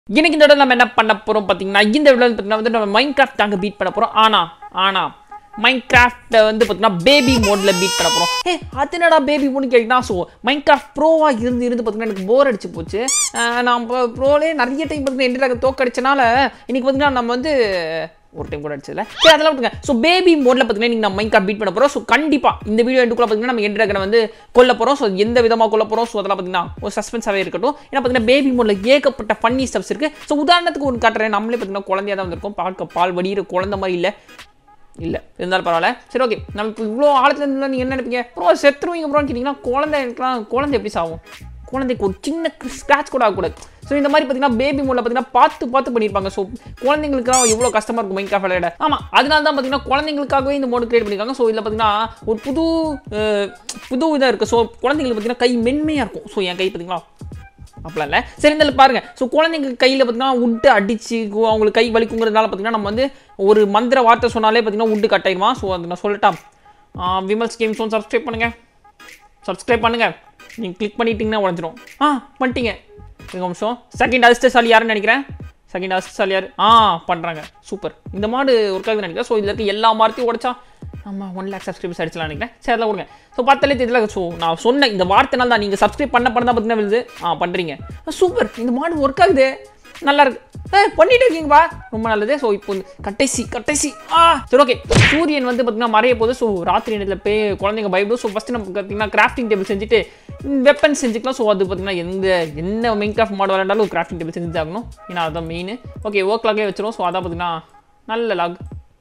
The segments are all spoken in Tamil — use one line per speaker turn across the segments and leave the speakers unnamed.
இன்னைக்கு இந்த இடத்துல நம்ம என்ன பண்ண போறோம் பார்த்தீங்கன்னா இந்த வீடியோ பார்த்தீங்கன்னா வந்து நம்ம மைண்ட் கிராஃப்ட் தாங்க பீட் பண்ண போறோம் ஆனா ஆனா மைண்ட் கிராஃப்ட்டை வந்து பார்த்தீங்கன்னா பேபி மோட்ல பீட் பண்ண போறோம் ஏ அது என்னடா பேபி மோட்னு கேட்டீங்கன்னா ஸோ மைண்ட் கிராஃப்ட் ப்ரோவாக இருந்து இருந்து பார்த்தீங்கன்னா எனக்கு போர் அடிச்சு போச்சு அஹ் நான் ப்ரோலே நிறைய டைம் பார்த்தீங்கன்னா எண்டில் தோக்கடிச்சனால இன்னைக்கு பார்த்தீங்கன்னா நம்ம வந்து ஒரு டைம் கூட அடிச்சதுல சரி அதெல்லாம் விட்டுங்க ஸோ பேபி மோட்ல பார்த்தீங்கன்னா நீங்கள் நம்ம மைண்ட் கிராஃப்ட் பீட் பண்ண போகிறோம் ஸோ கண்டிப்பாக இந்த வீடியோ எண்டுக்குள்ள பார்த்தீங்கன்னா நம்ம எண்ட் வந்து கொல்ல போகிறோம் ஸோ எந்த விதமாக கொல்ல போகிறோம் ஸோ அதெல்லாம் பார்த்தீங்கன்னா ஒரு சஸ்பென்ஸாகவே இருக்கட்டும் ஏன்னா பார்த்தீங்கன்னா பேபி மோட்ல ஏகப்பட்ட ஃபன்னி ஸ்டெப்ஸ் இருக்குது ஸோ உதாரணத்துக்கு ஒன்று காட்டுறேன் நம்மளே பார்த்தீங்கன்னா குழந்தையா தான் வந்திருக்கோம் பார்க்க பால் வடிகிற குழந்தை மாதிரி இல்லை இல்லை இருந்தாலும் பரவாயில்ல சரி ஓகே நம்ம இப்போ இவ்வளோ ஆழத்துல இருந்தால் நீங்கள் என்ன நினைப்பீங்க ப்ரோ செத்துருவீங்க ப்ரோன்னு கேட்டிங்கன்னா குழந்தை இருக்கலாம் குழந்தை எப்படி சாகும் குழந்தைக்கு ஒரு சின்ன ஸ்க்ராட்ச் கூட ஆகக்கூடாது ஸோ இந்த மாதிரி பார்த்தீங்கன்னா பேபி மூலில் பார்த்தீங்கன்னா பார்த்து பார்த்து பண்ணியிருப்பாங்க ஸோ குழந்தைங்களுக்காக எவ்வளோ கஷ்டமாக இருக்கும் மைண்ட் கிராஃப்ட் விளையாட ஆமாம் அதனால தான் பார்த்தீங்கன்னா குழந்தைங்களுக்காகவே இந்த மோடு கிரியேட் பண்ணியிருக்காங்க ஸோ இதில் பார்த்தீங்கன்னா ஒரு புது அஹ், புது இதாக இருக்குது ஸோ குழந்தைங்களுக்கு பார்த்தீங்கன்னா கை மென்மையாக இருக்கும் ஸோ என் கை பார்த்தீங்களா அப்படிலாம் இல்லை சரி இந்த பாருங்க ஸோ குழந்தைங்க கையில் பார்த்தீங்கன்னா உட்டு அடிச்சு கு- அவங்களுக்கு கை வலிக்குங்கிறதுனால பார்த்தீங்கன்னா நம்ம வந்து ஒரு மந்திர வார்த்தை சொன்னாலே பார்த்தீங்கன்னா உட்டு கட்டாயிருமா ஸோ அது நான் சொல்லட்டா விமல்ஸ் கேம் ஸோன் சப்ஸ்கிரைப் பண்ணுங்க சப்ஸ்கிரைப் பண்ணுங்க நீங்கள் கிளிக் பண்ணிட்டீங்கன்னா உடஞ்சிரும் ஆ பண்ணிட்டீங்க ஒரு நிமிஷம் செகண்ட் அதிர்ஷ்டசாலி யாருன்னு நினைக்கிறேன் செகண்ட் அதிர்ஷ்டசாலி யார் ஆ பண்ணுறாங்க சூப்பர் இந்த மாடு ஒர்க் ஆகுதுன்னு நினைக்கிறேன் ஸோ இதில் இருக்க எல்லா மார்த்தையும் உடைச்சா ஆமாம் ஒன் லேக் சப்ஸ்கிரைபர்ஸ் அடிச்சலாம் நினைக்கிறேன் சரி அதெல்லாம் கொடுங்க ஸோ பத்தலே தெரியல ஸோ நான் சொன்ன இந்த வார்த்தைனால தான் நீங்கள் சப்ஸ்கிரைப் பண்ண பண்ண தான் பார்த்தீங்கன்னா விழுது ஆ பண்ணுறீங்க சூப்பர் இந்த மாடு ஒர்க் ஆகுது நல்லா இருக்கு ஏ பண்ணிட்டு இருக்கீங்கப்பா ரொம்ப நல்லது ஸோ இப்போ வந்து கடைசி கடைசி ஆ சரி ஓகே சூரியன் வந்து பார்த்தீங்கன்னா மறைய போது ஸோ ராத்திரி நேரத்தில் போய் குழந்தைங்க பயப்படும் ஸோ ஃபஸ்ட்டு நம்ம பார்த்தீங்கன்னா கிராஃப்டிங் டேபிள் செஞ்சுட்டு வெப்பன் செஞ்சுக்கலாம் ஸோ அது பார்த்தீங்கன்னா எந்த என்ன மெயின் கிராஃப்ட் மாடு விளையாண்டாலும் கிராஃப்டிங் டேபிள் செஞ்சு ஆகணும் ஏன்னா அதுதான் மெயின் ஓகே ஒர்க் லாகே வச்சிரும் ஸோ அதான் பார்த்தீங்கன்னா நல்ல log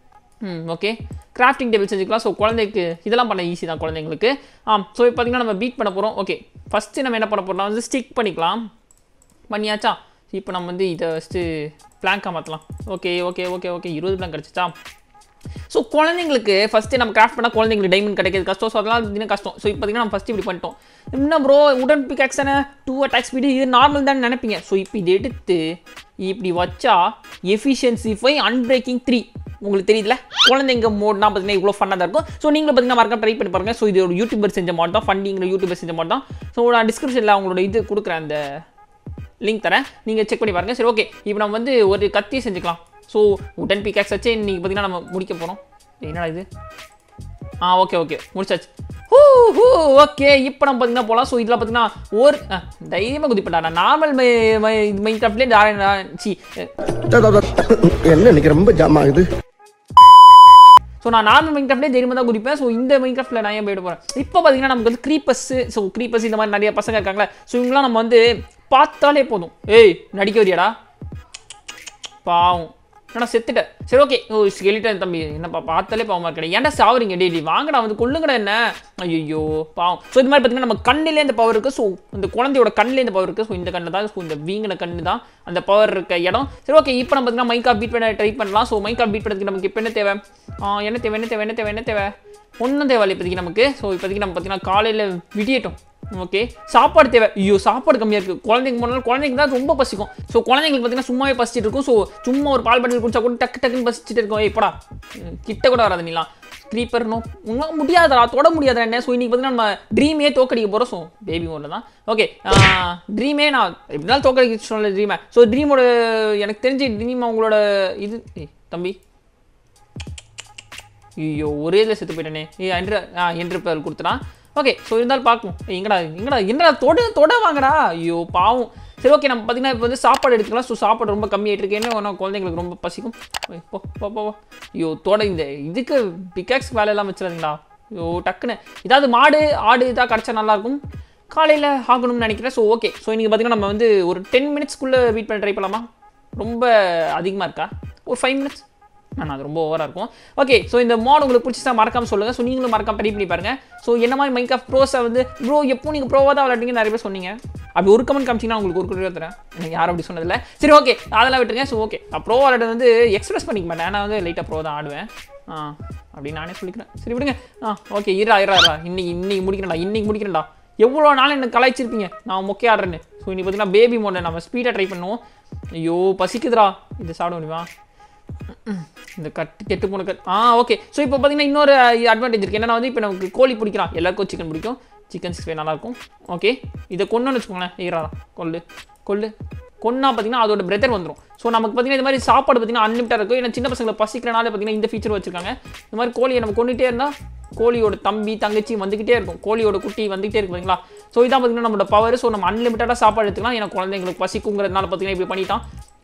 hmm okay crafting table செஞ்சுக்கலாம் ஸோ குழந்தைக்கு இதெல்லாம் பண்ண ஈஸி தான் குழந்தைங்களுக்கு ஆ ஸோ இப்போ பார்த்தீங்கன்னா நம்ம பீட் பண்ண போகிறோம் ஓகே ஃபஸ்ட்டு நம்ம என்ன பண்ண போகிறோம்னா வந்து ஸ்டிக் பண்ணிக்கலாம் பண்ணியாச்சா இப்போ நம்ம வந்து இதை ஃபஸ்ட்டு பிளாங்காக மாற்றலாம் ஓகே ஓகே ஓகே ஓகே இருபது பிளாங்க் கிடச்சிச்சா ஸோ குழந்தைங்களுக்கு ஃபஸ்ட்டு நம்ம கிராஃப்ட் பண்ணால் குழந்தைங்களுக்கு டைமண்ட் கிடைக்கிறது கஷ்டம் ஸோ அதெல்லாம் பார்த்தீங்கன்னா கஷ்டம் ஸோ இப்போ பார்த்தீங்கன்னா நம்ம ஃபஸ்ட்டு இப்படி பண்ணிட்டோம் என்ன ப்ரோ உடன் பிகாக்ஸ் தானே டூ அட்டாக் ஸ்பீடு இது நார்மல் தான் நினைப்பீங்க ஸோ இப்போ இது எடுத்து இப்படி வச்சா எஃபிஷியன்சி ஃபைவ் அன்பிரேக்கிங் த்ரீ உங்களுக்கு தெரியுதுல குழந்தைங்க மோட்னா பார்த்தீங்கன்னா இவ்வளோ ஃபன்னாக தான் இருக்கும் ஸோ நீங்களும் பார்த்தீங்கன்னா மறக்காம ட்ரை பண்ணி பாருங்க ஸோ இது ஒரு யூடியூபர் செஞ்ச மாட் தான் ஃபண்டிங்கிற யூடியூபர் செஞ்ச மாட் தான் ஸோ நான் டிஸ்கிரிப்ஷனில் அவங்களோட இது கொடுக்குறேன் அந்த லிங்க் தரேன் நீங்கள் செக் பண்ணி பாருங்கள் சரி ஓகே இப்போ நம்ம வந்து ஒரு கத்தியை செஞ்சுக்கலாம் ஸோ உடன் பிகாக்ஸ் வச்சு இன்றைக்கி பார்த்தீங்கன்னா நம்ம முடிக்க போகிறோம் என்னடா இது ஆ ஓகே ஓகே முடிச்சாச்சு ஹூ ஹூ ஓகே இப்போ நம்ம பார்த்தீங்கன்னா போகலாம் ஸோ இதில் பார்த்தீங்கன்னா ஒரு ஆ, தைரியமாக குதிப்பட்டா நான் நார்மல் மை மை மைண்ட் கிராஃப்ட்லேயே சி
என்ன இன்னைக்கு ரொம்ப ஜாம் ஆகுது
ஸோ நான் நார்மல் மைண்ட் கிராஃப்ட்லேயே தைரியமாக தான் குதிப்பேன் ஸோ இந்த மைண்ட் கிராஃப்ட்டில் நான் ஏன் போயிட்டு போகிறேன் இப்போ பார்த்தீங்கன்னா நமக்கு வந்து க்ரீப்பர்ஸ் ஸோ க்ரீப்பர்ஸ் இந்த மாதிரி நிறைய பசங்க இருக்காங்களே ஸோ இவங்களாம் நம்ம வந்து பார்த்தாலே போதும் ஏய் நடிக்க வரியாடா பாவம் என்னடா செத்துட்டேன் சரி ஓகே ஓ ஸ்கெலிட்டன் தம்பி என்னப்பா பார்த்தாலே பாவமா இருக்கடா ஏன்டா சாவறீங்க டெய்லி வாங்கடா வந்து கொள்ளுங்கடா என்ன ஐயோ பாவம் ஸோ இந்த மாதிரி பார்த்தீங்கன்னா நம்ம கண்ணிலே இந்த பவர் இருக்குது ஸோ இந்த குழந்தையோட கண்ணிலே இந்த பவர் இருக்குது ஸோ இந்த கண்ணு தான் ஸோ இந்த வீங்கின கண்ணு தான் அந்த பவர் இருக்க இடம் சரி ஓகே இப்போ நம்ம பார்த்தீங்கன்னா மைக்கா பீட் பண்ண ட்ரை பண்ணலாம் ஸோ மைக்கா பீட் பண்ணதுக்கு நமக்கு இப்போ என்ன தேவை ஆ, என்ன தேவை என்ன தேவை என்ன தேவை என்ன தேவை ஒன்றும் தேவையில்லை இப்போதைக்கு நமக்கு ஸோ இப்போதைக்கு நம்ம பார்த்தீங்கன்னா காலையில் விடியட்டும் ஓகே சாப்பாடு தேவை ஐயோ சாப்பாடு கம்மியாக இருக்குது குழந்தைங்க போனாலும் குழந்தைங்க தான் ரொம்ப பசிக்கும் ஸோ குழந்தைங்களுக்கு பார்த்தீங்கன்னா சும்மாவே பசிச்சிட்டு இருக்கும் ஸோ சும்மா ஒரு பால் பாட்டில் குடிச்சா கூட டக்கு டக்குன்னு பசிச்சுட்டு இருக்கும் ஏய் படா கிட்ட கூட வராது நீலாம் க்ரீப்பர் நோ உங்களால் முடியாதடா தொட முடியாதா என்ன ஸோ இன்னைக்கு பார்த்தீங்கன்னா நம்ம ட்ரீமே தோக்கடிக்க போகிறோம் ஸோ பேபி மோடில் தான் ஓகே ட்ரீமே நான் எப்படினாலும் தோக்கடிக்க சொன்னல ட்ரீமை ஸோ ட்ரீமோட எனக்கு தெரிஞ்சு ட்ரீம் அவங்களோட இது ஏய் தம்பி ஐயோ ஒரே இதில் செத்து போயிட்டேனே ஏ என்று ஆ என்று பேர் கொடுத்துட்டான் ஓகே ஸோ இருந்தாலும் பார்க்கும் ஏய், எங்கடா எங்கடா என்னடா தொட தொட வாங்கடா ஐயோ பாவம் சரி ஓகே நம்ம பார்த்தீங்கன்னா இப்போ வந்து சாப்பாடு எடுத்துக்கலாம் ஸோ சாப்பாடு ரொம்ப கம்மியாயிட்டு இருக்கு என்ன வேணும் குழந்தைங்களுக்கு ரொம்ப பசிக்கும் ஏய், போ போ போ போ. ஐயோ தொட இந்த இதுக்கு பிகாக்ஸ் வேலையெல்லாம் வச்சிடாதீங்களா ஐயோ டக்குன்னு ஏதாவது மாடு ஆடு இதாக கிடச்சா நல்லாயிருக்கும் காலையில் ஆகணும்னு நினைக்கிறேன் ஸோ ஓகே ஸோ இன்றைக்கி பார்த்தீங்கன்னா நம்ம வந்து ஒரு டென் மினிட்ஸ்க்குள்ளே வெயிட் பண்ண ட்ரை பண்ணலாமா ரொம்ப அதிகமாக இருக்கா ஒரு ஃபைவ் மினிட்ஸ் நான் அது ரொம்ப ஓவராக இருக்கும் ஓகே ஸோ இந்த மாட் உங்களுக்கு பிடிச்சா மறக்காம சொல்லுங்கள் ஸோ நீங்களும் மறக்காம ட்ரை பண்ணி பாருங்க ஸோ என்ன மாதிரி மைக் ஆஃப் ப்ரோஸை வந்து ப்ரோ எப்போ நீங்கள் ப்ரோவாக தான் விளையாடுங்க நிறைய பேர் சொன்னீங்க அப்படி ஒரு கமெண்ட் காமிச்சிங்கன்னா உங்களுக்கு ஒரு குரூப் தரேன் எனக்கு யாரும் அப்படி சொன்னதில்ல சரி ஓகே அதெல்லாம் விட்டுருங்க ஸோ ஓகே ப்ரோ விளையாடுறது வந்து எக்ஸ்பிரஸ் பண்ணிக்க மாட்டேன் நான் வந்து லைட்டாக ப்ரோ தான் ஆடுவேன் ஆ அப்படின்னு நானே சொல்லிக்கிறேன் சரி விடுங்க ஆ ஓகே இரா இரா இரா இன்னைக்கு இன்னைக்கு முடிக்கிறேன்டா இன்னைக்கு முடிக்கிறேன்டா எவ்வளோ நாள் எனக்கு கலாய்ச்சிருப்பீங்க நான் மொக்கே ஆடுறேன்னு ஸோ இன்னைக்கு பார்த்தீங்கன்னா பேபி மோட நம்ம ஸ்பீடாக ட்ரை பண்ணுவோம் ஐயோ பசிக்குதுடா இது சாப்பிட முடியுமா இந்த கட்டு கெட்டு போன கட் ஆ ஓகே ஸோ இப்போ பார்த்தீங்கன்னா இன்னொரு அட்வான்டேஜ் இருக்குது என்னன்னா வந்து இப்போ நமக்கு கோழி பிடிக்கலாம் எல்லாருக்கும் சிக்கன் பிடிக்கும் சிக்கன் சிக்ஸ்டி நல்லாயிருக்கும் ஓகே இதை கொண்டுன்னு வச்சுக்கோங்களேன் ஈரா கொல்லு கொல்லு கொன்னா பார்த்தீங்கன்னா அதோட பிரதர் வந்துடும் ஸோ நமக்கு பார்த்தீங்கன்னா இந்த மாதிரி சாப்பாடு பார்த்தீங்கன்னா அன்லிமிட்டாக இருக்கும் ஏன்னா சின்ன பசங்களை பசிக்கிறனால பார்த்தீங்கன்னா இந்த ஃபீச்சர் வச்சிருக்காங்க இந்த மாதிரி கோழியை நம்ம கொண்டுட்டே இருந்தால் கோழியோட தம்பி தங்கச்சி வந்துக்கிட்டே இருக்கும் கோழியோட குட்டி வந்துகிட்டே இருக்கும் பார்த்தீங்களா ஸோ இதான் பார்த்தீங்கன்னா நம்மளோட பவர் ஸோ நம்ம அன்லிமிட்டடாக சாப்பாடு எடுத்துக்கலாம் ஏன்னா குழந்தைங்களுக்கு பசிக்குங்கிறதுனால பார்த்தீங்கன்னா இப்படி பண்ணிட்டான்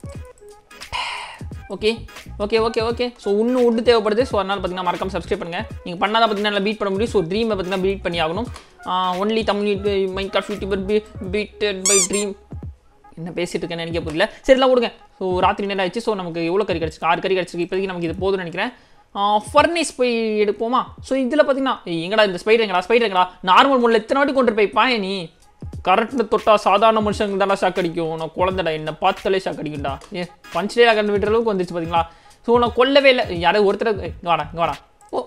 okay okay okay okay so இன்னும் உட்டு தேவைப்படுது ஸோ அதனால் பார்த்தீங்கன்னா மறக்காம சப்ஸ்கிரைப் பண்ணுங்கள் நீங்கள் பண்ணாதான் பார்த்தீங்கன்னா நல்லா பீட் பண்ண முடியும் ஸோ ட்ரீமை பார்த்தீங்கன்னா பீட் பண்ணி ஆகணும் ஒன்லி தமிழ் மைண்ட் காஃப் YouTuber be beated by Dream என்ன பேசிட்டு இருக்கேன்னு நினைக்க புரியல சரிலாம் விடுங்க ஸோ ராத்திரி நேரம் ஆயிடுச்சு ஸோ நமக்கு எவ்வளோ கறி கிடச்சிருக்கு ஆறு கறி கிடச்சிருக்கு இப்போதைக்கு நமக்கு இது போதும்னு நினைக்கிறேன் ஃபர்னேஸ் போய் எடுப்போமா ஸோ இதில் பார்த்தீங்கன்னா ஏய், எங்கடா இந்த ஸ்பைடர் எங்கடா ஸ்பைடர் எங்கடா நார்மல் முள்ள எத்தனை வாட்டி கொண்டு போய் பாய நீ கரண்ட்டில் தொட்டா சாதாரண மனுஷங்க தானே ஷாக் அடிக்கும் நான் குழந்தைடா என்ன பார்த்தாலே ஷாக் அடிக்கும்டா ஏ பஞ்சடே கண்டு விட்டுற அளவுக்கு வந்துச்சு பார்த்தீங்களா ஸோ நான் கொல்லவே இல்லை யாராவது ஒருத்தர் ஏய், இங்க வாடா இங்க வாடா ஓ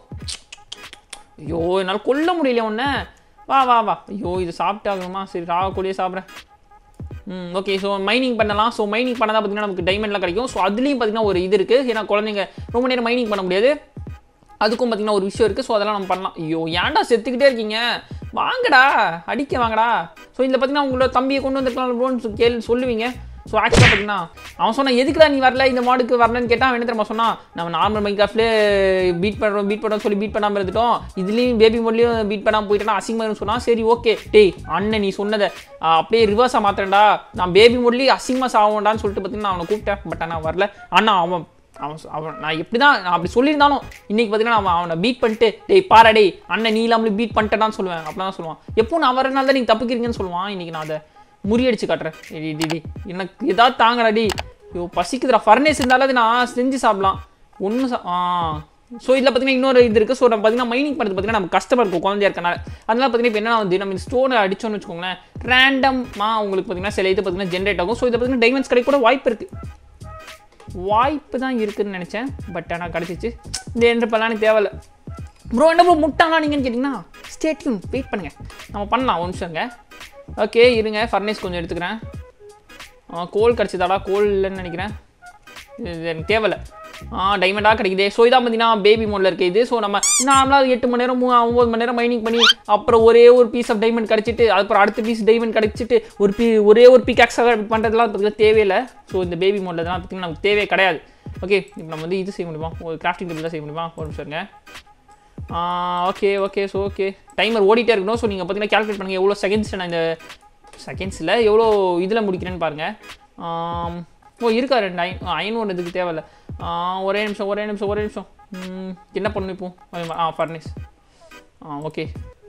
ஐயோ என்னால் கொல்ல முடியல உன்னை வா வா வா ஐயோ இது சாப்பிட்டாகணுமா சரி ராக கூடயே சாப்பிட்றேன் ம் ஓகே ஸோ மைனிங் பண்ணலாம் ஸோ மைனிங் பண்ணால் பார்த்தீங்கன்னா நமக்கு டைமண்ட்லாம் கிடைக்கும் ஸோ அதுலேயும் பார்த்தீங்கன்னா ஒரு இது இருக்குது ஏன்னா குழந்தைங்க ரொம்ப நேரம் மைனிங் பண்ண முடியாது அதுக்கும் பார்த்தீங்கன்னா ஒரு விஷயம் இருக்குது ஸோ அதெல்லாம் நம்ம பண்ணலாம் ஐயோ ஏன்டா செத்துக்கிட்டே இருக்கீங்க வாங்கடா அடிக்க வாங்கடா ஸோ இதில் பார்த்தீங்கன்னா உங்களோட தம்பியை கொண்டு வந்திருக்கலாம் ப்ரோன்னு கேள்வி சொல்லுவீங்க ஸோ ஆக்சுவலாக பார்த்தீங்கன்னா அவன் சொன்னான் எதுக்குடா நீ வரல இந்த மாடுக்கு வரலன்னு கேட்டால் அவன் என்ன தெரியுமா சொன்னான் நம்ம நார்மல் மைக்ராஃப்ட்லேயே பீட் பண்ணுறோம் பீட் பண்ணுறோம் சொல்லி பீட் பண்ணாமல் இருந்துட்டோம் இதுலேயும் பேபி மோட்லேயும் பீட் பண்ணாமல் போயிட்டேன்னா அசிங்கமாக சொன்னான் சரி ஓகே டேய் அண்ணன் நீ சொன்னதை ஆ, அப்படியே ரிவர்ஸாக மாத்திரேன்டா நான் பேபி மோட்லேயே அசிங்கமாக சாவோண்டான்னு சொல்லிட்டு பார்த்தீங்கன்னா அவனை கூப்பிட்டேன் பட் ஆனால் வரல அண்ணா அவன் அவன் சொ- அவன் நான் எப்படி தான் நான் அப்படி சொல்லியிருந்தாலும் இன்னைக்கு பார்த்தீங்கன்னா அவன் அவனை பீட் பண்ணிட்டு டேய் பாரா டேய் அண்ணன் நீ இல்லாமல் பீட் பண்ணிட்டேன்னு சொல்லுவேன் அப்படி தான் சொல்லுவான் எப்போ நான் வரனால தான் நீங்கள் தப்பிக்கிறீங்கன்னு சொல்லுவான் இன்னைக்கு நான் அதை முறியடிச்சு காட்டுறேன் டேய், டேய், டேய், டேய். எனக்கு ஏதாவது தாங்கடா டி ஐயோ பசிக்குதுடா ஃபர்னேஸ் இருந்தாலும் அது நான் செஞ்சு சாப்பிடலாம் ஒன்றும் சா ஆ ஸோ இதில் பார்த்தீங்கன்னா இன்னொரு இது இருக்குது ஸோ நம்ம பார்த்தீங்கன்னா மைனிங் பண்ணுறது பார்த்தீங்கன்னா நம்ம கஷ்டமாக இருக்கும் குழந்தையா இருக்கனால அதனால பார்த்தீங்கன்னா இப்போ என்ன வந்து நம்ம இந்த ஸ்டோனை அடிச்சோன்னு வச்சுக்கோங்களேன் ரேண்டமாக உங்களுக்கு பார்த்தீங்கன்னா சில இது பார்த்தீங்கன்னா ஜென்ரேட் ஆகும் ஸோ இதை பார்த்தீங்கன்னா டைமண்ட்ஸ் கிடைக்க கூட வாய்ப்பு இருக்குது வாய்ப்பு தான் இருக்குன்னு நினச்சேன் பட் ஆனால் கிடச்சிச்சு இந்த என்ற எனக்கு தேவையில்ல ப்ரோ என்ன ப்ரோ முட்டாங்களா நீங்கன்னு கேட்டிங்கன்னா ஸ்டேட்யூன் வெயிட் பண்ணுங்கள் நம்ம பண்ணலாம் ஒரு நிமிஷங்க ஓகே இருங்க ஃபர்னேஸ் கொஞ்சம் எடுத்துக்கிறேன் ஆ, கோல் கிடச்சிதாடா கோல் இல்லைன்னு நினைக்கிறேன் இது எனக்கு தேவையில்ல ஆ டைமண்டாக கிடைக்குது ஸோ இதான் பார்த்தீங்கன்னா பேபி மோடில் இருக்குது இது ஸோ நம்ம நார்மலாக எட்டு மணி நேரம் மூ- ஒம்பது மணி நேரம் மைனிங் பண்ணி அப்புறம் ஒரே ஒரு பீஸ் ஆஃப் டைமண்ட் கிடச்சிட்டு அப்புறம் அடுத்த பீஸ் டைமண்ட் கிடச்சிட்டு ஒரு பீ ஒரே ஒரு பிகாக்ஸாக பண்ணுறதுலாம் பார்த்தீங்கன்னா தேவையில்லை ஸோ இந்த பேபி மோடில் தான் பார்த்தீங்கன்னா நமக்கு தேவையே கிடையாது ஓகே இப்போ நம்ம வந்து இது செய்ய முடியுமா ஒரு கிராஃப்டிங் டேபிள் தான் செய்ய முடியுமா ஒரு நிமிஷம் இருங்க okay okay so okay timer ஓடிட்டே இருக்கணும் ஸோ நீங்கள் பார்த்தீங்கன்னா கால்குலேட் பண்ணுங்கள் எவ்வளோ செகண்ட்ஸ் நான் இந்த செகண்ட்ஸில் எவ்வளோ இதில் முடிக்கிறேன்னு பாருங்கள் ஓ இருக்கா ரெண்டு ஐ ஐநூறு இதுக்கு தேவையில்ல ஆ, ஒரே நிமிஷம் ஒரே நிமிஷம் ஒரே நிமிஷம் ம், என்ன பண்ணணும் இப்போ ஆ ஃபர்னிஸ் ஆ okay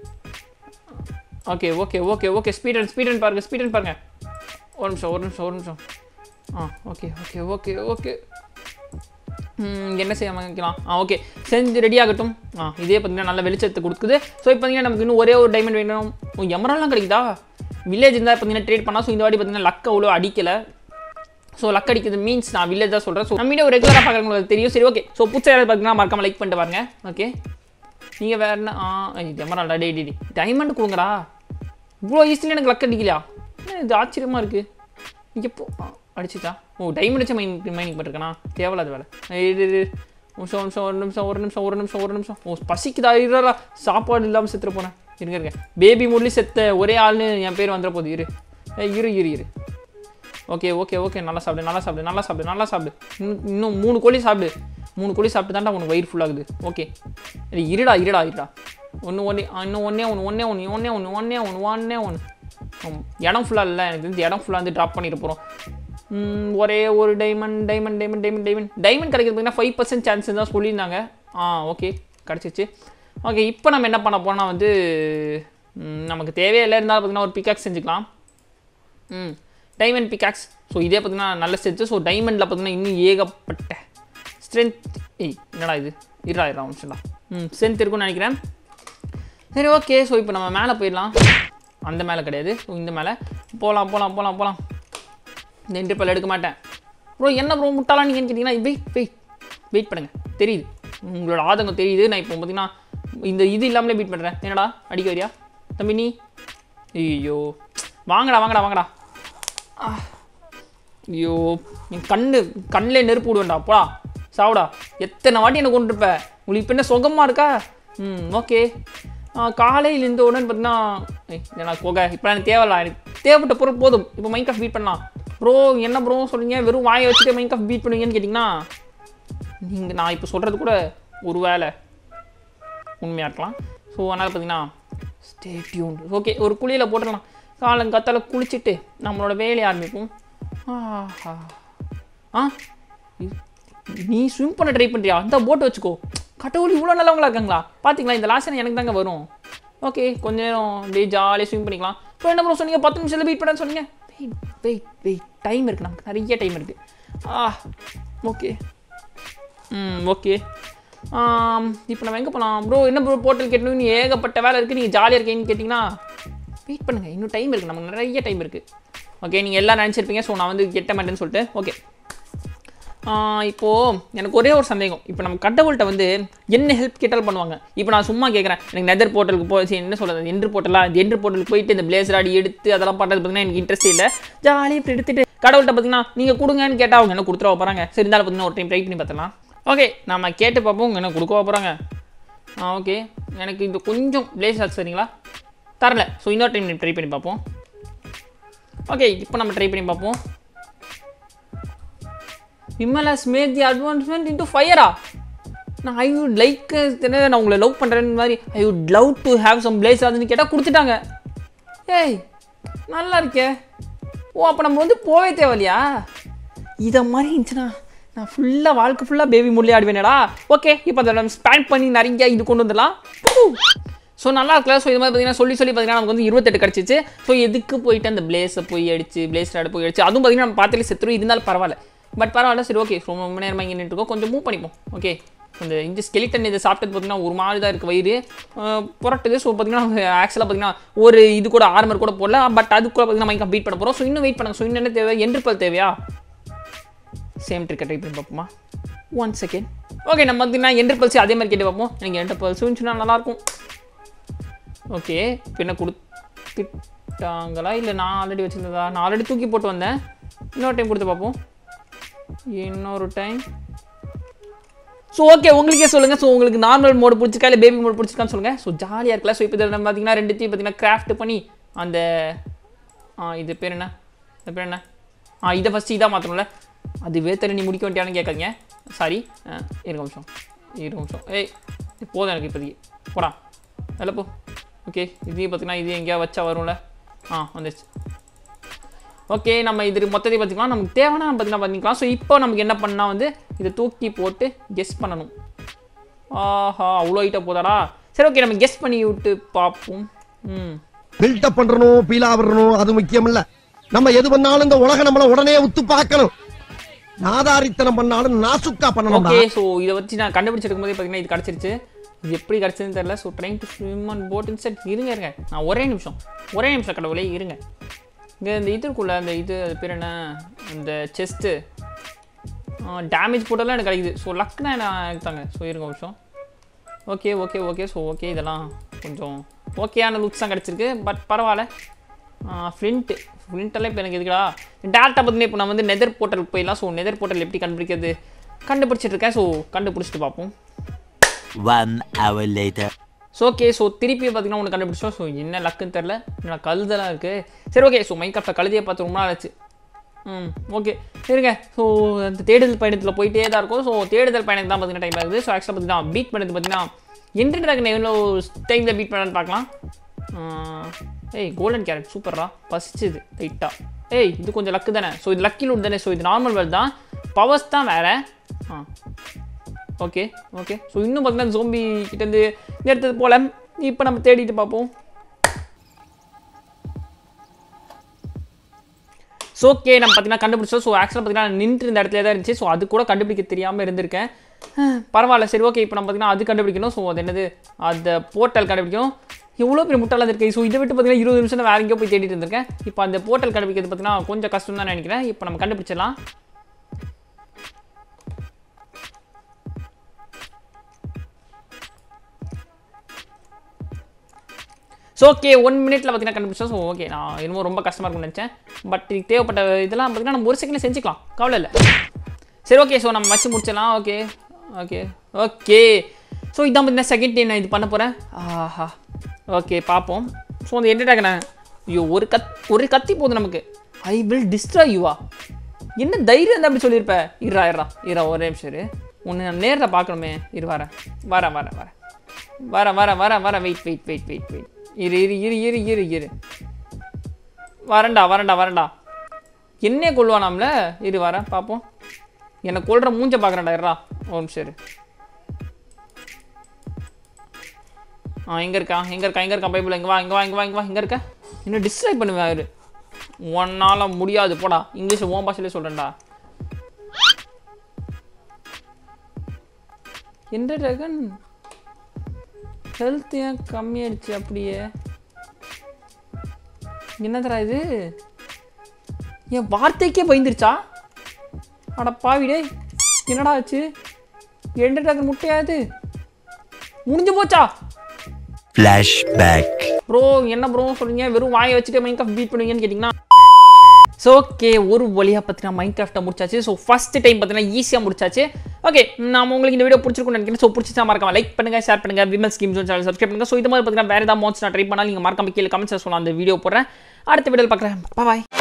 okay okay okay okay speed and speed and பாருங்கள் ஸ்பீட் அண்ட் பாருங்கள் ஒரு நிமிஷம் ஒரு நிமிஷம் ஒரு நிமிஷம் ஆ ஓகே ஓகே ஓகே ஓகே ம், என்ன செய்ய வைக்கலாம் ஆ ஓகே செஞ்சு ரெடி ஆகட்டும் ஆ இதே பார்த்தீங்கன்னா நல்ல வெளிச்சத்தை கொடுக்குது ஸோ இப்போ பார்த்தீங்கன்னா நமக்கு இன்னும் ஒரே ஒரு டைமண்ட் வேணும் ஓ எமரால்லாம் கிடைக்குதா வில்லேஜ் இருந்தால் பார்த்தீங்கன்னா ட்ரேட் பண்ணால் ஸோ இந்த வாட்டி பார்த்தீங்கன்னா லக் அவ்வளோ அடிக்கலை ஸோ லக் அடிக்கிறது மீன்ஸ் நான் வில்லேஜ் தான் சொல்கிறேன் ஸோ நம்ம வீடியோ ரெகுலராக பார்க்குறவங்களுக்கு தெரியும் சரி ஓகே ஸோ புதுசாக யாராவது பார்த்தீங்கன்னா மறக்காம லைக் பண்ணிட்டு பாருங்க ஓகே நீங்கள் வேற என்ன ஆ எமரால்டா டே டி டைமண்ட் கொடுங்கடா இவ்வளோ ஈஸியில் எனக்கு லக் அடிக்கலையா என்ன இது ஆச்சரியமாக இருக்குது எப்போ ஆ, அடிச்சிச்சா ஓ டைமண்ட் வச்சு மைன் மைனிங் பண்ணிருக்கேனா தேவையில்லாத வேலை ஏய், இரு, இரு. நிமிஷம் ஒரு நிமிஷம் ஒரு நிமிஷம் ஒரு நிமிஷம் ஒரு நிமிஷம் ஒரு நிமிஷம் ஓ பசிக்குதா இருடா சாப்பாடு இல்லாமல் செத்துற போனேன் இருங்க இருங்க பேபி முள்ளி செத்த ஒரே ஆள்னு என் பேர் வந்துட போகுது இரு ஏய், இரு இரு இரு ஓகே ஓகே ஓகே நல்லா சாப்பிடு நல்லா சாப்பிடு நல்லா சாப்பிடு நல்லா சாப்பிடு இன்னும் இன்னும் மூணு கோழி சாப்பிடு மூணு கோழி சாப்பிட்டு தான்டா உனக்கு வயிறு ஃபுல்லாகுது ஓகே இது இருடா இருடா இருடா ஒன்று ஒன்றே இன்னும் ஒன்றே ஒன்று ஒன்றே ஒன்று ஒன்றே ஒன்று ஒன்றே ஒன்று ஒன்றே ஒன்று இடம் ஃபுல்லாக இல்லை எனக்கு தெரிஞ்சு இடம் ஃபுல்லாக வந்து ட்ராப் பண்ணிட்டு போகிறோம் ஒரே ஒரு diamond diamond diamond diamond diamond diamond கிடைக்கிறது பார்த்தீங்கன்னா ஃபைவ் பர்சன்ட் சான்ஸ் தான் சொல்லியிருந்தாங்க ஆ ஓகே கிடச்சிச்சு ஓகே இப்போ நம்ம என்ன பண்ண போனால் வந்து ம், நமக்கு தேவையில்லை இருந்தாலும் பார்த்தீங்கன்னா ஒரு பிக்காக் செஞ்சுக்கலாம் ம் டைமண்ட் பிகாக்ஸ் ஸோ இதே பார்த்தீங்கன்னா நல்ல ஸ்ட்ரென்த்து ஸோ டைமண்டில் பார்த்தீங்கன்னா இன்னும் ஏகப்பட்ட ஸ்ட்ரென்த் ஏய் என்னடா இது இருடா இருடா நிமிஷம்டா ம் ஸ்ட்ரென்த் இருக்கும்னு நினைக்கிறேன் சரி ஓகே ஸோ இப்போ நம்ம மேலே போயிடலாம் அந்த மேலே கிடையாது ஸோ இந்த மேலே போகலாம் போகலாம் போகலாம் போகலாம் இந்த இன்டர்பல் எடுக்க மாட்டேன் ப்ரோ என்ன ப்ரோ முட்டாளா நீங்கள் கேட்டிங்கன்னா வெயிட் வெயிட் வெயிட் பண்ணுங்கள் தெரியுது உங்களோட ஆதங்கம் தெரியுது நான் இப்போ பார்த்தீங்கன்னா இந்த இது இல்லாமலே பீட் பண்ணுறேன் என்னடா அடிக்க வரியா தம்பி நீ ஐயோ வாங்கடா வாங்கடா வாங்கடா ஐயோ என் கண்ணு கண்ணில் நெருப்பு விடுவேன்டா போடா சாவுடா எத்தனை வாட்டி எனக்கு கொண்டிருப்ப உங்களுக்கு இப்போ என்ன சுகமாக இருக்கா ம் ஓகே காலையில் இந்த உடனே பார்த்தீங்கன்னா ஏய், இது நான் கொகை இப்போ எனக்கு தேவையில்ல எனக்கு தேவைப்பட்ட பொருள் போதும் இப்போ மைண்ட் பீட் பண்ணலாம் ப்ரோ என்ன ப்ரோ சொல்றீங்க வெறும் வாயை வச்சுட்டு மைண்ட் ஆஃப் பீட் பண்ணுவீங்கன்னு கேட்டிங்கன்னா நீங்கள் நான் இப்போ சொல்கிறது கூட ஒரு வேலை உண்மையாக இருக்கலாம் ஸோ அதனால் பார்த்தீங்கன்னா ஸ்டே டியூன் ஓகே ஒரு குழியில் போட்டுடலாம் காலங்காத்தால குளிச்சுட்டு நம்மளோட வேலையை ஆரம்பிப்போம் ஆஹா. ஆ இ- நீ ஸ்விம் பண்ண ட்ரை பண்ணுறியா அந்த போட் வச்சுக்கோ கடவுள் இவ்வளோ நல்லவங்களா இருக்காங்களா பார்த்தீங்களா இந்த லாஸ்ட் எனக்கு தாங்க வரும் ஓகே கொஞ்ச நேரம் அப்படியே ஜாலியாக ஸ்விம் பண்ணிக்கலாம் இப்போ என்ன ப்ரோ சொன்னீங்க பத்து நிமிஷத்தில் வெயிட் பண்ண சொன்னீங்க வெயிட் வெயிட் வெயிட் டைம் இருக்குது நமக்கு நிறைய டைம் இருக்குது ஆ ஓகே ம் ஓகே இப்போ நம்ம எங்கே போகலாம் ப்ரோ என்ன ப்ரோ போர்ட்டல் கேட்டணும் நீ ஏகப்பட்ட வேலை இருக்குது நீங்கள் ஜாலியாக இருக்கீங்கன்னு கேட்டிங்கன்னா வெயிட் பண்ணுங்கள் இன்னும் டைம் இருக்குது நமக்கு நிறைய டைம் இருக்குது ஓகே நீங்கள் எல்லாம் நினச்சிருப்பீங்க ஸோ நான் வந்து கெட்ட மாட்டேன்னு சொல்லிட்டு ஓகே இப்போது எனக்கு ஒரே ஒரு சந்தேகம் இப்போ நம்ம கடவுள்கிட்ட வந்து என்ன ஹெல்ப் கேட்டாலும் பண்ணுவாங்க இப்போ நான் சும்மா கேட்குறேன் எனக்கு நெதர் போர்ட்டலுக்கு போய் சரி, என்ன சொல்கிறது என்ட்ரு போர்ட்டலா இந்த என்ட்ரு போர்ட்டலுக்கு போயிட்டு இந்த பிளேசர் ஆடி எடுத்து அதெல்லாம் பண்ணுறது பார்த்தீங்கன்னா எனக்கு இன்ட்ரெஸ்ட் இல்லை ஜாலியாக இப்படி எடுத்துட்டு கடவுள்கிட்ட பார்த்தீங்கன்னா நீங்கள் கொடுங்கன்னு கேட்டால் அவங்க என்ன கொடுத்துருவா போகிறாங்க சரி இருந்தாலும் பார்த்தீங்கன்னா ஒரு டைம் ட்ரை பண்ணி பார்த்தலாம் ஓகே நம்ம கேட்டு பார்ப்போம் அவங்க என்ன கொடுக்கவா போகிறாங்க ஆ ஓகே எனக்கு இது கொஞ்சம் பிளேஸ் ஆச்சு சரிங்களா தரல ஸோ இன்னொரு டைம் ட்ரை பண்ணி பார்ப்போம் ஓகே இப்போ நம்ம ட்ரை பண்ணி பார்ப்போம் விமலா ஸ்மேட் தி அட்வான்ஸ்மெண்ட் இன்டு ஃபயரா நான் ஐ வுட் லைக் நான் உங்களை லவ் பண்ணுறேன்னு மாதிரி I would love to have some blaze அதுன்னு கேட்டால் கொடுத்துட்டாங்க ஏய் நல்லா இருக்கே ஓ அப்போ நம்ம வந்து போவே தேவையில்லையா இதை மாதிரி இருந்துச்சுன்னா நான் ஃபுல்லாக வாழ்க்கை ஃபுல்லாக பேபி முள்ளே ஆடுவேனடா ஓகே இப்போ அதை நம்ம ஸ்பேன் பண்ணி நிறைய இது கொண்டு வந்துடலாம் ஸோ நல்லா இருக்கல ஸோ இது மாதிரி பார்த்தீங்கன்னா சொல்லி சொல்லி பார்த்தீங்கன்னா நமக்கு வந்து இருபத்தெட்டு கிடச்சிச்சு ஸோ எதுக்கு போயிட்டு அந்த பிளேஸை போய் அடிச்சு பிளேஸ் ஆட போய் அடிச்சு அதுவும் பார்த்தீங்கன்னா நம்ம பார்த்தாலே செத்துரும் இருந்தாலும் பரவாயில்ல பட் பரவாயில்ல சரி ஓகே ரொம்ப ரொம்ப நேரமாக இங்கே நின்றுருக்கோம் கொஞ்சம் மூவ் பண்ணிப்போம் ஓகே இந்த இந்த ஸ்கெலிட்டன் இதை சாப்பிட்டது பார்த்தீங்கன்னா ஒரு மாதிரி தான் இருக்குது வயிறு அஹ் புரட்டுது ஸோ பார்த்தீங்கன்னா ஆக்சுவலாக பார்த்தீங்கன்னா ஒரு இது கூட ஆர்மர் கூட போடல பட் அது கூட பார்த்தீங்கன்னா மைக்கா பீட் பண்ண போகிறோம் ஸோ இன்னும் வெயிட் பண்ணுங்க ஸோ இன்னும் என்ன தேவை என்ட்ரிப்பல் தேவையா சேம் ட்ரிக்கை ட்ரை பண்ணி பார்ப்போமா ஒன் செகண்ட் ஓகே நம்ம பார்த்தீங்கன்னா என்ட்ரிப்பல்ஸ் அதே மாதிரி கேட்டு பார்ப்போம் எனக்கு என்ட்ரிப்பல்ஸ் இருந்துச்சுன்னா நல்லாயிருக்கும் ஓகே இப்போ என்ன கொடுத்துட்டாங்களா இல்லை நான் ஆல்ரெடி வச்சுருந்ததா நான் ஆல்ரெடி தூக்கி போட்டு வந்தேன் இன்னொரு டைம் கொடுத்து பார்ப்போம் இன்னொரு டைம் ஸோ ஓகே உங்களுக்கே சொல்லுங்கள் ஸோ உங்களுக்கு நார்மல் மோடு பிடிச்சிருக்கா இல்லை பேபி மோடு பிடிச்சிருக்கான்னு சொல்லுங்கள் ஸோ ஜாலியாக இருக்கலாம் ஸோ இப்போ இதில் நம்ம பார்த்தீங்கன்னா ரெண்டுத்தையும் பார்த்தீங்கன்னா கிராஃப்ட் பண்ணி அந்த ஆ இது பேர் என்ன இது பேர் என்ன ஆ இதை ஃபஸ்ட்டு இதாக மாற்றணும்ல அதுவே தண்ணி நீ முடிக்க வேண்டியான்னு கேட்காதீங்க சாரி இருக்க நிமிஷம் இருக்க நிமிஷம் ஏய் இது போதும் எனக்கு இப்போதைக்கு போடா அதில் போ ஓகே இதையும் பார்த்தீங்கன்னா இது எங்கேயா வச்சா வரும்ல ஆ வந்துருச்சு ஓகே நம்ம இது மொத்தத்தையும் பார்த்துக்கலாம் நமக்கு தேவைன்னா நம்ம பார்த்தீங்கன்னா பண்ணிக்கலாம் ஸோ இப்போ நமக்கு என்ன பண்ணால் வந்து இதை தூக்கி போட்டு கெஸ் பண்ணணும் ஆஹா அவ்வளோ ஹைட்டாக போதாடா சரி ஓகே நம்ம கெஸ் பண்ணி விட்டு பார்ப்போம் ம்
பில்டப் பண்றணும் பீலா வரணும் அது முக்கியம் இல்ல நம்ம எது பண்ணாலும் இந்த உலகம் நம்மள உடனே உத்து பார்க்கணும் நாதாரித்தனம் பண்ணாலும் நாசுக்கா பண்ணணும்
ஓகே ஸோ இதை வச்சு நான் கண்டுபிடிச்சிருக்கும் போதே பார்த்தீங்கன்னா இது கிடச்சிருச்சு இது எப்படி கிடச்சதுன்னு தெரியல so train to swim and boat இன்செட் இருங்க இருங்க நான் ஒரே நிமிஷம் ஒரே நிமிஷம் கடவுளே இருங்க இங்கே இந்த இதுக்குள்ள அந்த இது அது பேர் என்ன இந்த செஸ்ட்டு டேமேஜ் போட்டெல்லாம் எனக்கு கிடைக்குது ஸோ லக் தான் நான் எடுத்தாங்க ஸோ இருங்க ஒரு நிமிஷம் okay okay okay so okay இதெல்லாம் கொஞ்சம் ஓகேயான லுக்ஸ் தான் கிடச்சிருக்கு பட் பரவாயில்ல ஃப்ளிண்ட்டு ஃப்ளிண்ட்டெல்லாம் இப்போ எனக்கு எதுக்குடா டேரக்டாக பார்த்தீங்கன்னா இப்போ நான் வந்து நெதர் போர்ட்டலுக்கு போயிடலாம் ஸோ நெதர் போர்ட்டல் எப்படி கண்டுபிடிக்கிறது கண்டுபிடிச்சிட்டு இருக்கேன் ஸோ கண்டுபிடிச்சிட்டு பார்ப்போம்
One hour later.
So okay so திருப்பி பார்த்தீங்கன்னா ஒன்று கண்டுபிடிச்சோம் ஸோ என்ன லக்குன்னு தெரில நான் கழுதெல்லாம் இருக்குது சரி ஓகே ஸோ மைக்ராஃப்டை கழுதியை பார்த்து ரொம்ப நாள் ஆச்சு ம் ஓகே சரிங்க ஸோ அந்த தேடுதல் பயணத்தில் போயிட்டே தான் இருக்கும் ஸோ தேடுதல் பயணம் தான் பார்த்தீங்கன்னா டைம் ஆகுது ஸோ ஆக்சுவலாக பார்த்தீங்கன்னா பீட் பண்ணது பார்த்தீங்கன்னா என்ட்ரி ட்ராகன் எவ்வளோ டைமில் பீட் பண்ணலான்னு பார்க்கலாம் ஆ, ஏய் கோல்டன் கேரட் சூப்பர்ரா பசிச்சுது லைட்டாக ஏய் இது கொஞ்சம் லக்கு தானே ஸோ இது லக்கி லூட் தானே ஸோ இது நார்மல் வேல் தான் பவர்ஸ் தான் வேறு ஆ ஓகே ஓகே ஸோ இன்னும் பார்த்தீங்கன்னா ஜோம்பி கிட்டேருந்து எடுத்தது போல இப்போ நம்ம தேடிட்டு பார்ப்போம் ஸோ ஓகே நம்ம பார்த்தீங்கன்னா கண்டுபிடிச்சோம் ஸோ ஆக்சுவலாக பார்த்தீங்கன்னா நின்று இந்த இடத்துல தான் இருந்துச்சு ஸோ அது கூட கண்டுபிடிக்க தெரியாமல் இருந்திருக்கேன் அஹ், பரவாயில்ல சரி ஓகே இப்போ நம்ம பார்த்தீங்கன்னா அது கண்டுபிடிக்கணும் ஸோ அது என்னது அந்த போர்ட்டல் கண்டுபிடிக்கணும் எவ்வளோ பெரிய முட்டாளாக இருக்கு ஸோ இதை விட்டு பார்த்தீங்கன்னா இருபது நிமிஷம் நான் வேற எங்கேயோ போய் தேடிட்டு இருந்திருக்கேன் இப்போ அந்த போர்ட்டல் கண்டுபிடிக்கிறது பார்த்தீங்கன்னா கொஞ்சம் கஷ்டம் தான் நினைக்கிறேன் இப்போ நம்ம கண்டுபிடிச்சிடலாம் ஸோ ஓகே ஒன் மினிட்ல பார்த்தீங்கன்னா கண்டுபிடிச்சோம் ஸோ ஓகே நான் இன்னமும் ரொம்ப கஷ்டமாக இருக்கும்னு நினச்சேன் பட் இதுக்கு தேவைப்பட்ட இதெல்லாம் பார்த்தீங்கன்னா நம்ம ஒரு செகண்டில் செஞ்சுக்கலாம் கவலை இல்லை சரி ஓகே ஸோ நம்ம வச்சு முடிச்சிடலாம் ஓகே ஓகே ஓகே ஸோ இதான் பார்த்தீங்கன்னா செகண்ட் டே நான் இது பண்ண போகிறேன் ஆஹா ஓகே பார்ப்போம் ஸோ அந்த எட்டு டாக்கண்ணே ஐயோ ஒரு கத் ஒரு கத்தி போதும் நமக்கு ஐ வில் டிஸ்ட்ராய் யூவா என்ன தைரியம் தான் அப்படி சொல்லியிருப்ப இருடா இருடா இருடா ஒரே நிமிஷம் இரு உன்னை நான் நேரில் பார்க்கணுமே இரு வரேன் வரேன் வரேன் வரேன் வரேன் வரேன் வரேன் வரேன் wait wait wait wait wait இரு இரு இரு இரு இரு இரு வரேன்டா வரேன்டா வரேன்டா என்னைய கொள்வானாம்ல இரு வரேன் பார்ப்போம் என்னை கொல்ற மூஞ்ச பார்க்குறேன்டா இருடா ஒரு நிமிஷம் இரு ஆ எங்கே இருக்கா எங்கே இருக்கா எங்கே இருக்கா பைபிள் இங்கே வா இங்கே வா இங்கே வா இங்கே வா இங்கே இருக்க என்ன டிஸ்ட்ராக்ட் பண்ணுவேன் அவரு ஒன்னால முடியாது போடா இங்கிலீஷ் ஓன் பாஷையிலே சொல்கிறேன்டா எந்த ரகன் ஹெல்த் ஏன் கம்மியாயிடுச்சு அப்படியே என்னதுடா இது என் வார்த்தைக்கே பயந்துருச்சா அட பாவிடே என்னடா ஆச்சு எந்த ரகன் முட்டையாது முடிஞ்சு போச்சா
Flashback.
ப்ரோ என்ன ப்ரோ சொல்றீங்க வெறும் வாயை வச்சுட்டு மைண்ட் கிராஃப்ட் பீட் பண்ணுவீங்கன்னு கேட்டிங்கன்னா ஸோ ஓகே ஒரு வழியாக பார்த்தீங்கன்னா மைண்ட் கிராஃப்ட்டை முடிச்சாச்சு ஸோ ஃபஸ்ட் டைம் பார்த்தீங்கன்னா ஈஸியாக முடிச்சாச்சு ஓகே நான் உங்களுக்கு இந்த வீடியோ பிடிச்சிருக்கும்னு நினைக்கிறேன் ஸோ பிடிச்சா மறக்காம லைக் பண்ணுங்க ஷேர் பண்ணுங்க விமன் ஸ்கீம் சேனல் சப்ஸ்கிரைப் பண்ணுங்க ஸோ இது மாதிரி பார்த்தீங்கன்னா வேறு ஏதாவது மோட்ஸ் நான் ட்ரை பண்ணாலும் நீங்கள் மறக்காம கீழே கமெண்ட்ஸ் சொல்லலாம் அந்த வீடியோ போடுறேன் அடுத்த வீடியோவில் பார்க்குறேன் பாய்